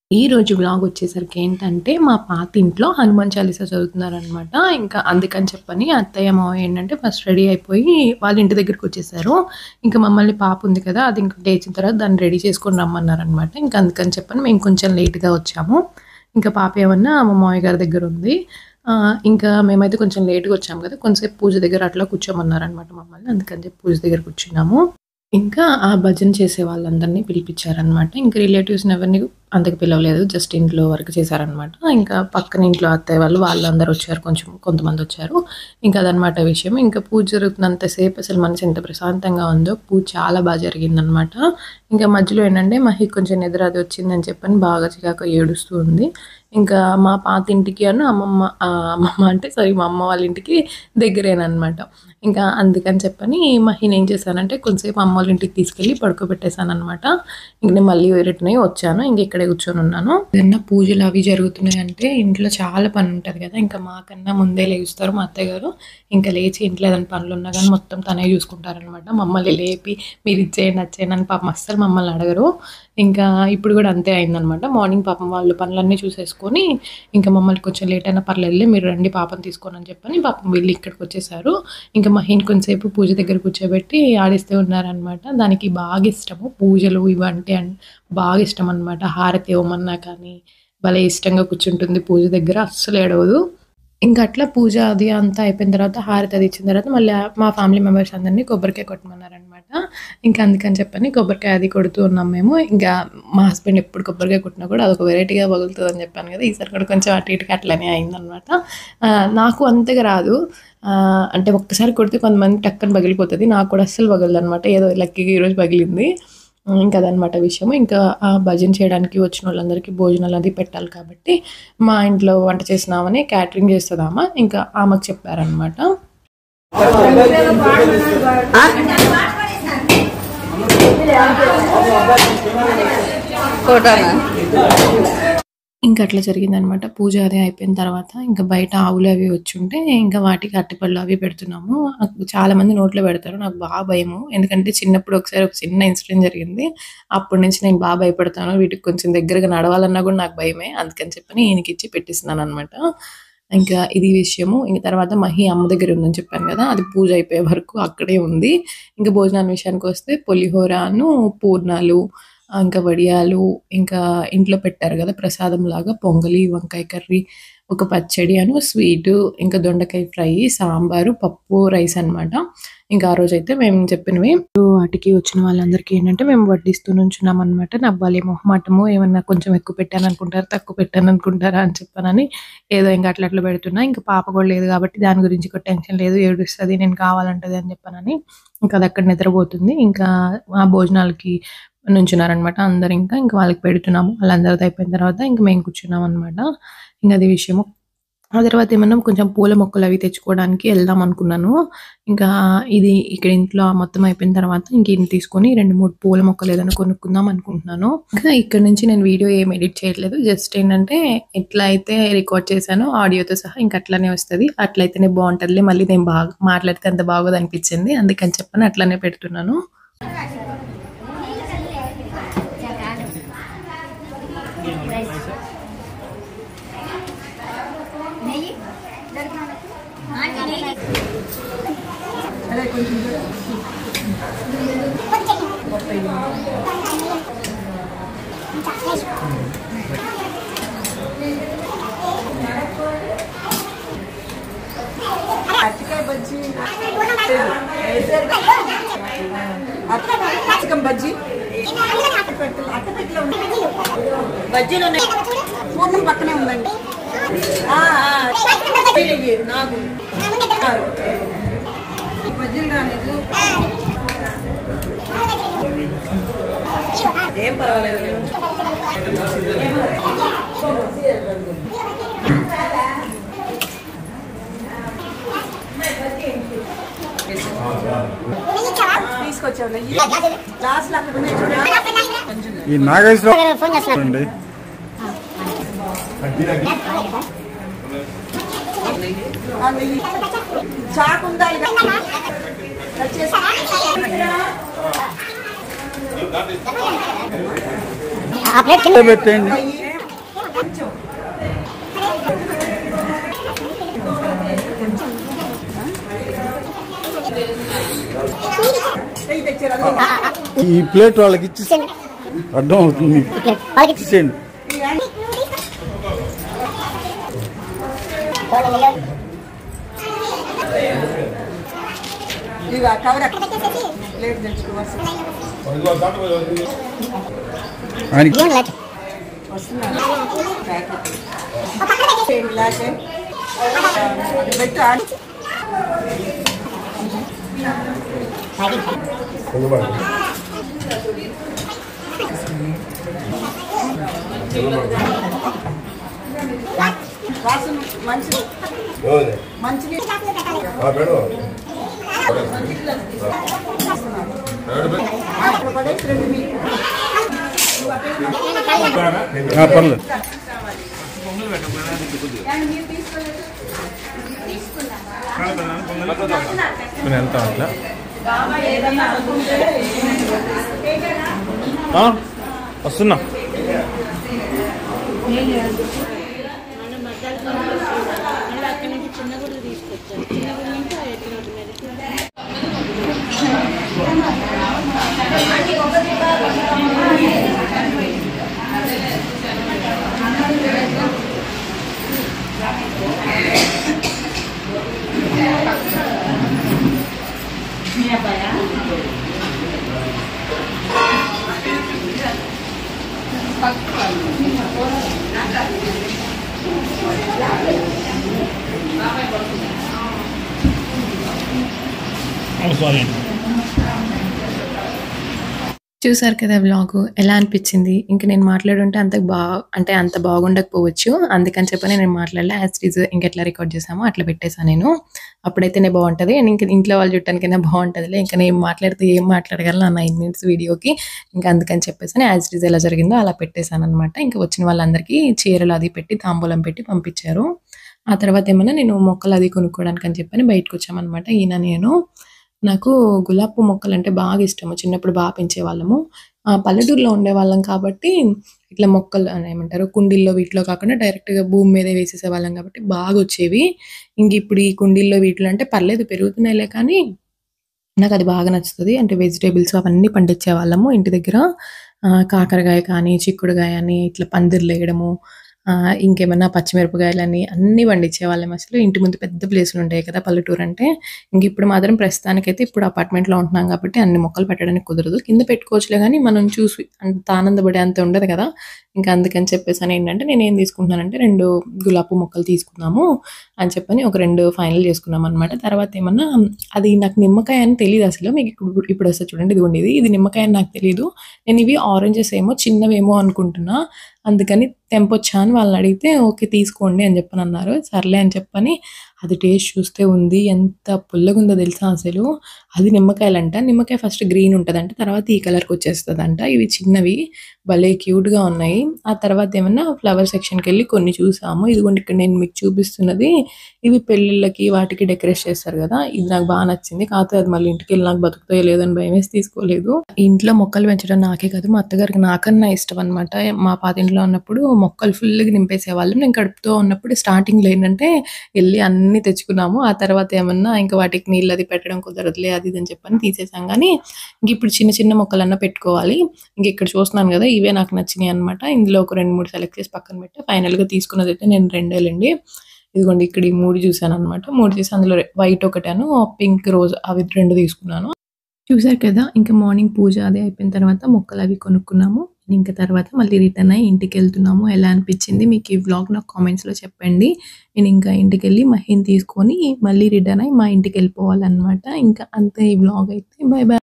ఈ రోజు వ్లాగ్ వచ్చేసరికి ఏంటంటే మా పాత ఇంట్లో హనుమాన్ చాలీసా చదువుతున్నారనమాట ఇంకా అందుకని చెప్పని అత్తయ్య మావయ్య ఏంటంటే ఫస్ట్ రెడీ అయిపోయి వాళ్ళ ఇంటి దగ్గరికి వచ్చేసారు ఇంకా మమ్మల్ని పాప ఉంది కదా అది ఇంకా లేచిన తర్వాత దాన్ని రెడీ చేసుకొని రమ్మన్నారనమాట ఇంకా అందుకని చెప్పని మేము కొంచెం లేట్గా వచ్చాము ఇంకా పాప ఏమన్నా మా మావయ్య గారి దగ్గర ఉంది ఆ, ఇంకా మేమైతే కొంచెం లేట్గా వచ్చాము కదా కొంచెంసేపు పూజ దగ్గర అట్లా కూర్చోమన్నారనమాట మమ్మల్ని అందుకని చెప్పి పూజ దగ్గర కూర్చున్నాము ఇంకా ఆ భజన చేసే వాళ్ళందరినీ పిలిపించారనమాట ఇంకా రిలేటివ్స్ని ఎవరిని అంతకు పిలవలేదు జస్ట్ ఇంట్లో వరకు చేశారనమాట ఇంకా పక్కన ఇంట్లో అత్తయ్య వాళ్ళు వాళ్ళందరూ వచ్చారు కొంచెం కొంతమంది వచ్చారు ఇంకా అదనమాట విషయం ఇంకా పూజ జరుగుతున్నంతసేపు అసలు మనసు ఎంత ప్రశాంతంగా ఉందో పూజ చాలా బాగా జరిగిందనమాట ఇంకా మధ్యలో ఏంటంటే మహి కొంచెం నిద్ర అది వచ్చిందని చెప్పని బాగా చికాకు ఏడుస్తూ ఉంది ఇంకా మా పాత ఇంటికి అన్న అమ్మమ్మ ఆ, అమ్మమ్మ అంటే సారీ మా అమ్మ వాళ్ళ ఇంటికి దగ్గరేనమాట ఇంకా అందుకని చెప్పని మహిని ఏం చేశానంటే కొంతసేపు అమ్మ వాళ్ళ ఇంటికి తీసుకెళ్ళి పడుకోబెట్టేశాను అనమాట ఇంక నేను మళ్ళీ రిటర్న్ అయ్యి వచ్చాను ఇంక ఇక్కడే కూర్చొని ఉన్నాను ఏదన్నా పూజలు అవి జరుగుతున్నాయి అంటే ఇంట్లో చాలా పని ఉంటుంది కదా ఇంకా మాకన్నా ముందే లేస్తారు మా అత్తయ్య గారు ఇంకా లేచి ఇంట్లో ఏదైనా పనులు ఉన్నా కానీ మొత్తం తనే చూసుకుంటారనమాట మమ్మల్ని లేపి మీరు ఇచ్చేయండి వచ్చేయండి అని పాపం అస్సలు మమ్మల్ని అడగరు ఇంకా ఇప్పుడు కూడా అంతే అయిందనమాట మార్నింగ్ పాపం వాళ్ళు పనులన్నీ చూసేసుకొని ఇంకా మమ్మల్ని కొంచెం లేట్ అయినా పర్లేదు మీరు రండి పాపం తీసుకొని అని చెప్పని పాపం వీళ్ళు ఇక్కడికి వచ్చేసారు ఇంకా మహిన్ కొంచెంసేపు పూజ దగ్గర కూర్చోబెట్టి ఆడిస్తూ ఉన్నారనమాట దానికి బాగా ఇష్టము పూజలు ఇవంటే అన్- బాగా ఇష్టం అనమాట హారతి ఇవ్వమన్నా కానీ భలే ఇష్టంగా కూర్చుంటుంది పూజ దగ్గర అస్సలు ఏడవదు ఇంకా అట్లా పూజ అది అంతా అయిపోయిన తర్వాత హారతి అది ఇచ్చిన తర్వాత మళ్ళీ మా ఫ్యామిలీ మెంబర్స్ అందరినీ కొబ్బరికాయ కొట్టమన్నారనమాట ఇంకా అందుకని చెప్పని కొబ్బరికాయ అది కొడుతూ ఉన్నాం మేము ఇంకా మా హస్బెండ్ ఎప్పుడు కొబ్బరికాయ కొట్టినా కూడా అదొక వెరైటీగా పగులుతుంది అని చెప్పాను కదా ఈసారి కూడా కొంచెం అటు ఇటుగా అట్లనే అయిందనమాట ఆ, నాకు అంతగా రాదు ఆ, అంటే ఒక్కసారి కొడితే కొంతమంది టక్కన పగిలిపోతుంది నాకు కూడా అస్సలు పగలదు అనమాట ఏదో లక్కీగా ఈరోజు పగిలింది ఇంకా అదనమాట విషయం ఇంకా ఆ భజన చేయడానికి వచ్చిన వాళ్ళందరికీ భోజనాలు అది పెట్టాలి కాబట్టి మా ఇంట్లో వంట చేసినామని క్యాటరింగ్ చేస్తుందామా ఇంకా ఆమెకు చెప్పారనమాట ఫోటోనా ఇంకా అట్లా జరిగిందనమాట పూజ అది అయిపోయిన తర్వాత ఇంకా బయట ఆవులు అవి వచ్చి ఉంటే ఇంకా వాటికి అట్టిపళ్ళు అవి పెడుతున్నాము నాకు చాలా మంది నోట్లో పెడతారు నాకు బాగా భయము ఎందుకంటే చిన్నప్పుడు ఒకసారి ఒక చిన్న ఇన్సిడెంట్ జరిగింది అప్పటి నుంచి నేను బాగా భయపడతాను వీటికి కొంచెం దగ్గరగా నడవాలన్నా కూడా నాకు భయమే అందుకని చెప్పని ఈయనకి ఇచ్చి పెట్టిస్తున్నాను అనమాట ఇంకా ఇది విషయము ఇంక తర్వాత మహి అమ్మ దగ్గర ఉందని చెప్పాను కదా అది పూజ అయిపోయే వరకు అక్కడే ఉంది ఇంకా భోజనాల విషయానికి వస్తే పులిహోరను పూర్ణాలు ఆ, ఇంకా వడియాలు ఇంకా ఇంట్లో పెట్టారు కదా ప్రసాదం లాగా పొంగలి వంకాయ కర్రీ ఒక పచ్చడి అను స్వీట్ ఇంకా దొండకాయ ఫ్రై సాంబారు పప్పు రైస్ అన్నమాట ఇంకా ఆ రోజు అయితే మేము చెప్పినవి వాటికి వచ్చిన వాళ్ళందరికీ ఏంటంటే మేము వడ్డిస్తూ నుంచున్నాం అనమాట నవ్వాలి మొహమాటము ఏమన్నా కొంచెం ఎక్కువ పెట్టాను అనుకుంటారా తక్కువ పెట్టాను అనుకుంటారా అని చెప్పానని ఏదో ఇంకా అట్లా అట్లా పెడుతున్నా ఇంకా పాప కూడా లేదు కాబట్టి దాని గురించి కూడా టెన్షన్ లేదు ఏడుస్తుంది నేను కావాలంటది అని చెప్పానని ఇంకా అది అక్కడ నిద్రపోతుంది ఇంకా ఆ భోజనాలకి నుంచున్నారనమాట అందరు ఇంకా ఇంకా వాళ్ళకి పెడుతున్నాము వాళ్ళందరితో అయిపోయిన తర్వాత ఇంకా మేము కూర్చున్నాం అనమాట ఇంకా అది విషయము ఆ తర్వాత ఏమన్నా కొంచెం పూల మొక్కలు అవి తెచ్చుకోవడానికి వెళ్దాం అనుకున్నాను ఇంకా ఇది ఇక్కడ ఇంట్లో మొత్తం అయిపోయిన తర్వాత ఇంక ఇది తీసుకొని రెండు మూడు పూల మొక్కలు ఏదైనా కొనుక్కుందాం అనుకుంటున్నాను ఇంకా ఇక్కడ నుంచి నేను వీడియో ఏం ఎడిట్ చేయట్లేదు జస్ట్ ఏంటంటే ఎట్లా అయితే రికార్డ్ చేశానో ఆడియోతో సహా ఇంకా అట్లానే వస్తుంది అట్లయితేనే బాగుంటుంది మళ్ళీ నేను బాగా మాట్లాడితే అంత బాగోదు అనిపించింది అందుకని చెప్పని అట్లానే పెడుతున్నాను అరటికాయ బజ్జీ చికెన్ బజ్జీ అట్టపెట్టలో బజ్జీలు ఉన్నాయి పూర్ణం పక్కనే ఉందండి ఆ, ఆ. ఇవి నాకు బజ్జీలు రాలేదు ఏం పర్వాలేదు తీసుకొచ్చావు నెయ్యి లాస్ట్ అక్కడ ఉన్నాయి చూడు ఈ నాగేశ్వరం అండి ఆ నెయ్యి చాకు ఉందా ఇక కట్ చేసి పెట్టండి నెయ్యి చెయ్యి తెచ్చారు అందుకే. ఈ ప్లేట్ వాళ్ళకి ఇచ్చి అడ్డం అవుతుంది ఇచ్చేయండి ఇక కవర్ ప్లేట్ తెచ్చుకోవచ్చు ఆయనకి వస్తున్నారు ప్యాకెట్ చేయండి లాగే పెట్టు ఆడి వాసన మంచిది మంచిది అక్కడ పడేసి రెండు మీకు ఆ, పర్లేదు వెళ్తాం అట్లా ఆ, వస్తున్నా సారీ చూసారు కదా వ్లాగ్ ఎలా అనిపించింది ఇంక నేను మాట్లాడుంటే అంత బా అంటే అంత బాగుండకపోవచ్చు అందుకని చెప్పని నేను మాట్లాడలే యాజ్ టీజ్ ఇంకెట్లా రికార్డ్ చేసామో అట్లా పెట్టేశాను నేను అప్పుడైతేనే బాగుంటుంది అండ్ ఇంక ఇంట్లో వాళ్ళు చుట్టానికైనా బాగుంటుందిలే ఇంకా నేను మాట్లాడితే ఏం మాట్లాడగలను ఆ నైన్ మినిట్స్ వీడియోకి ఇంకా అందుకని చెప్పేసి యాజ్ టీజ్ ఎలా జరిగిందో అలా పెట్టేశాను అనమాట ఇంకా వచ్చిన వాళ్ళందరికీ చీరలు అది పెట్టి తాంబూలం పెట్టి పంపించారు ఆ తర్వాత ఏమన్నా నేను మొక్కలు అది కొనుక్కోవడానికి అని చెప్పని బయటకు వచ్చామన్నమాట ఈయన నేను నాకు గులాబీ పువ్వు మొక్కలు అంటే బాగా ఇష్టము చిన్నప్పుడు బాగా పెంచేవాళ్ళము ఆ పల్లెటూరులో ఉండేవాళ్ళం కాబట్టి ఇట్లా మొక్కలు అని ఏమంటారు కుండీల్లో వీటిలో కాకుండా డైరెక్ట్గా భూమి మీదే వేసేసేవాళ్ళం కాబట్టి బాగా వచ్చేవి ఇంక ఇప్పుడు ఈ కుండీల్లో వీటిలో అంటే పర్లేదు పెరుగుతున్నాయిలే కానీ నాకు అది బాగా నచ్చుతుంది అంటే వెజిటేబుల్స్ అవన్నీ పండించే వాళ్ళము ఇంటి దగ్గర ఆ, కాకరకాయ కానీ చిక్కుడుకాయ అని ఇట్లా పందిర్లు వేయడము ఆ, ఇంకేమన్నా పచ్చిమిరపకాయలని అన్నీ పండించే వాళ్ళం అసలు ఇంటి ముందు పెద్ద ప్లేసులు ఉంటాయి కదా పల్లెటూరు అంటే ఇంక ఇప్పుడు మాత్రం ప్రస్తుతానికైతే ఇప్పుడు అపార్ట్మెంట్లో ఉంటున్నాం కాబట్టి అన్ని మొక్కలు పెట్టడానికి కుదరదు కింద పెట్టుకోవచ్చులే కానీ మనం చూసి అంత ఆనందపడే అంత ఉండదు కదా ఇంకా అందుకని చెప్పేసి అని ఏంటంటే నేను ఏం తీసుకుంటున్నానంటే రెండు గులాబీ మొక్కలు తీసుకున్నాము అని చెప్పని ఒక రెండు ఫైనల్ చేసుకున్నాం అనమాట తర్వాత ఏమన్నా అది నాకు నిమ్మకాయ అని తెలియదు అసలు మీకు ఇప్పుడు ఇప్పుడు వస్తే చూడండి ఇదిగోండి ఇది ఇది నిమ్మకాయ అని నాకు తెలియదు నేను ఇవి ఆరెంజెస్ ఏమో చిన్నవేమో అనుకుంటున్నా అందుకని తెంపొచ్చా అని వాళ్ళని అడిగితే ఓకే తీసుకోండి అని చెప్పని అన్నారు సర్లే అని చెప్పని అది టేస్ట్ చూస్తే ఉంది ఎంత పుల్లగా ఉందో తెలుసా అసలు అది నిమ్మకాయలంట నిమ్మకాయ ఫస్ట్ గ్రీన్ ఉంటుందంట తర్వాత ఈ కలర్కి వచ్చేస్తుందంట ఇవి చిన్నవి భలే క్యూట్గా ఉన్నాయి ఆ తర్వాత ఏమన్నా ఫ్లవర్ సెక్షన్కి వెళ్ళి కొన్ని చూసాము ఇదిగోండి ఇక్కడ నేను మీకు చూపిస్తున్నది ఇవి పెళ్ళిళ్ళకి వాటికి డెకరేట్ చేస్తారు కదా ఇది నాకు బాగా నచ్చింది కాకపోతే అది మళ్ళీ ఇంటికి వెళ్ళి నాకు బతుకుతాయో లేదని భయం వేసి తీసుకోలేదు ఇంట్లో మొక్కలు పెంచడం నాకే కాదు మా అత్తగారికి నాకన్నా ఇష్టం అనమాట మా పాతింట్లో ఉన్నప్పుడు మొక్కలు ఫుల్గా నింపేసేవాళ్ళం నేను కడుపుతో ఉన్నప్పుడు స్టార్టింగ్లో ఏంటంటే వెళ్ళి అన్ని తెచ్చుకున్నాము ఆ తర్వాత ఏమన్నా ఇంకా వాటికి నీళ్ళు అది పెట్టడం కుదరదులే అది ఇది అని చెప్పని తీసేసాం కానీ ఇంక ఇప్పుడు చిన్న చిన్న మొక్కలన్నా పెట్టుకోవాలి ఇంక ఇక్కడ చూస్తున్నాను కదా ఇవే నాకు నచ్చినాయి అనమాట ఇందులో ఒక రెండు మూడు సెలెక్ట్ చేసి పక్కన పెట్టి ఫైనల్గా తీసుకున్నది అయితే నేను రెండేళ్ళండి ఇదిగోండి ఇక్కడ ఈ మూడు చూసాను అనమాట మూడు చూసి అందులో వైట్ ఒకటాను పింక్ రోజ్ అవి రెండు తీసుకున్నాను చూసారు కదా ఇంకా మార్నింగ్ పూజ అది అయిపోయిన తర్వాత మొక్కలు అవి కొనుక్కున్నాము ఇంకా తర్వాత మళ్ళీ రిటర్న్ అయ్యి ఇంటికి వెళ్తున్నాము ఎలా అనిపించింది మీకు ఈ వ్లాగ్ నాకు కామెంట్స్లో చెప్పండి నేను ఇంకా ఇంటికి వెళ్ళి మహిన్ తీసుకొని మళ్ళీ రిటర్న్ అయ్యి మా ఇంటికి వెళ్ళిపోవాలన్నమాట ఇంకా అంతే ఈ వ్లాగ్ అయితే బై బాయ్